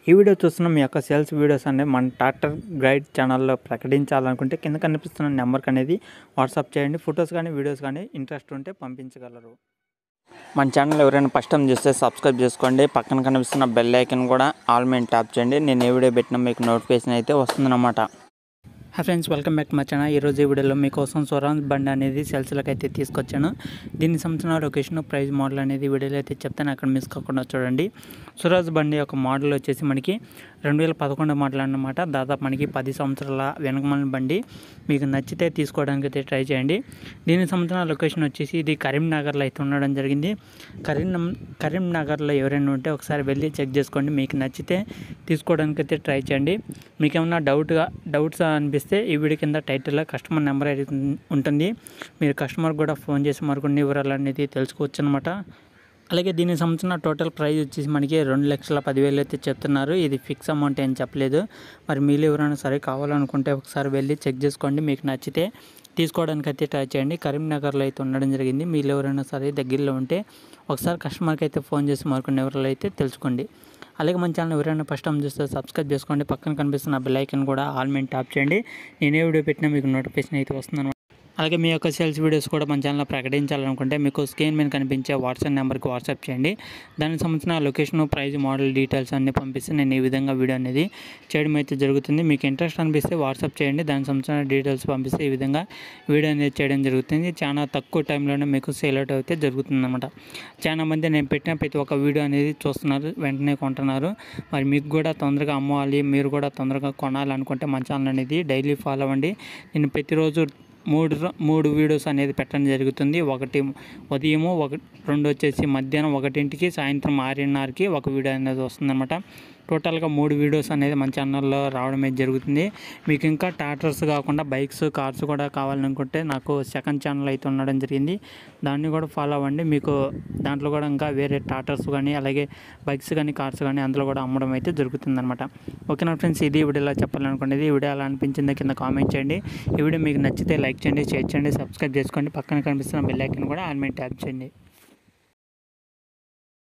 ఈ వీడియో చూస్తున్న మీ యొక్క సేల్స్ వీడియోస్ అనేవి మన ట్రాక్టర్ గైడ్ ఛానల్లో ప్రకటించాలనుకుంటే కింద కనిపిస్తున్న నెంబర్కి అనేది వాట్సాప్ చేయండి ఫొటోస్ కానీ వీడియోస్ కానీ ఇంట్రెస్ట్ ఉంటే పంపించగలరు మన ఛానల్ ఎవరైనా ఫస్ట్ టైం చూస్తే సబ్స్క్రైబ్ చేసుకోండి పక్కన కనిపిస్తున్న బెల్ ఐకన్ కూడా ఆల్ మెయిన్ ట్యాప్ చేయండి నేను ఏ వీడియో పెట్టినా మీకు నోటిఫికేషన్ అయితే వస్తుందన్నమాట hi friends welcome back to my channel ఈరోజు ఈ వీడియోలో మీకోసం స్వరాజ్ బండి అనేది సేల్స్లోకి అయితే తీసుకొచ్చాను దీనికి సంబంధించిన లొకేషన్ ప్రైస్ మోడల్ అనేది వీడియోలో అయితే చెప్తాను అక్కడ మిస్ కాకుండా చూడండి స్వరాజ్ బండి యొక్క మోడల్ వచ్చేసి మనకి రెండు వేల పదకొండు మోడల్ అన్నమాట దాదాపు మనకి పది సంవత్సరాల వెనకమాలిన బండి మీకు నచ్చితే తీసుకోవడానికి అయితే ట్రై చేయండి దీనికి సంబంధించిన లొకేషన్ వచ్చేసి ఇది కరీంనగర్లో అయితే ఉండడం జరిగింది కరీం కరీంనగర్లో ఎవరైనా ఉంటే ఒకసారి వెళ్ళి చెక్ చేసుకోండి మీకు నచ్చితే తీసుకోవడానికి అయితే ట్రై చేయండి మీకు ఏమన్నా డౌట్గా డౌట్స్ అనిపిస్తే ఈ వీడియో కింద టైటిల్లో కస్టమర్ నెంబర్ అయితే ఉంటుంది మీరు కస్టమర్ కూడా ఫోన్ చేసి మరికొన్ని వివరాలు అనేది తెలుసుకోవచ్చు అనమాట అలాగే దీనికి సంబంధించిన టోటల్ ప్రైస్ వచ్చేసి మనకి రెండు లక్షల పదివేలు అయితే చెప్తున్నారు ఇది ఫిక్స్ అమౌంట్ ఏం చెప్పలేదు మరి మీరు ఎవరైనా సరే కావాలనుకుంటే ఒకసారి వెళ్ళి చెక్ చేసుకోండి మీకు నచ్చితే తీసుకోవడానికి అయితే ట్రై చేయండి కరీంనగర్లో అయితే ఉండడం జరిగింది మీరు ఎవరైనా సరే దగ్గరలో ఉంటే ఒకసారి కస్టమర్కి అయితే ఫోన్ చేసి మరికొన్ని వివరాలు అయితే తెలుసుకోండి అలాగే మన ఛానల్ ఎవరైనా ఫస్ట్ టైం చూస్తే సబ్స్క్రైబ్ చేసుకోండి పక్కన కనిపిస్తున్న బెల్ ఐకన్ కూడా ఆల్ మీద ట్యాప్ చేయండి నేనే వీడియో పెట్టినా మీకు నోటిఫికేషన్ అయితే వస్తుంది అలాగే మీ యొక్క సేల్స్ వీడియోస్ కూడా మన ఛానల్లో ప్రకటించాలనుకుంటే మీకు స్క్రీన్ మీద కనిపించే వాట్సాప్ నెంబర్కి వాట్సాప్ చేయండి దానికి సంబంధించిన లొకేషన్ ప్రైస్ మోడల్ డీటెయిల్స్ అన్ని పంపిస్తే నేను ఈ విధంగా వీడియో అనేది చేయడం అయితే జరుగుతుంది మీకు ఇంట్రెస్ట్ అనిపిస్తే వాట్సాప్ చేయండి దానికి సంబంధించిన డీటెయిల్స్ పంపిస్తే ఈ విధంగా వీడియో అనేది చేయడం జరుగుతుంది చాలా తక్కువ టైంలోనే మీకు సేల్ అవుట్ అయితే జరుగుతుంది అనమాట చాలా మంది నేను పెట్టిన ప్రతి ఒక్క వీడియో అనేది చూస్తున్నారు వెంటనే కొంటున్నారు మరి మీకు కూడా తొందరగా అమ్మాలి మీరు కూడా తొందరగా కొనాలనుకుంటే మన ఛానల్ అనేది డైలీ ఫాలో అవ్వండి నేను ప్రతిరోజు మూడు రో- మూడు వీడియోస్ అనేది పెట్టడం జరుగుతుంది ఒకటి ఉదయము ఒక రెండు వచ్చేసి మధ్యాహ్నం ఒకటింటికి సాయంత్రం ఆరున్నరకి ఒక వీడియో అనేది వస్తుందన్నమాట టోటల్గా మూడు వీడియోస్ అనేది మన ఛానల్లో రావడం అయితే జరుగుతుంది మీకు ఇంకా టాటర్స్ కాకుండా బైక్స్ కార్స్ కూడా కావాలనుకుంటే నాకు సెకండ్ ఛానల్ అయితే ఉండడం జరిగింది దాన్ని కూడా ఫాలో అవ్వండి మీకు దాంట్లో కూడా ఇంకా వేరే టాటర్స్ కానీ అలాగే బైక్స్ కానీ కార్స్ కానీ అందులో కూడా అమ్మడం అయితే జరుగుతుంది అనమాట ఓకేనా ఫ్రెండ్స్ ఇది వీడియో ఎలా చెప్పాలనుకునేది ఈ వీడియో ఎలా అనిపించిందో కింద కామెంట్ చేయండి ఈ వీడియో మీకు నచ్చితే లైక్ చేయండి షేర్ చేయండి సబ్స్క్రైబ్ చేసుకోండి పక్కన కనిపిస్తున్న బెల్ ఐకన్ కూడా ఆన్ మీద ట్యాప్ చేయండి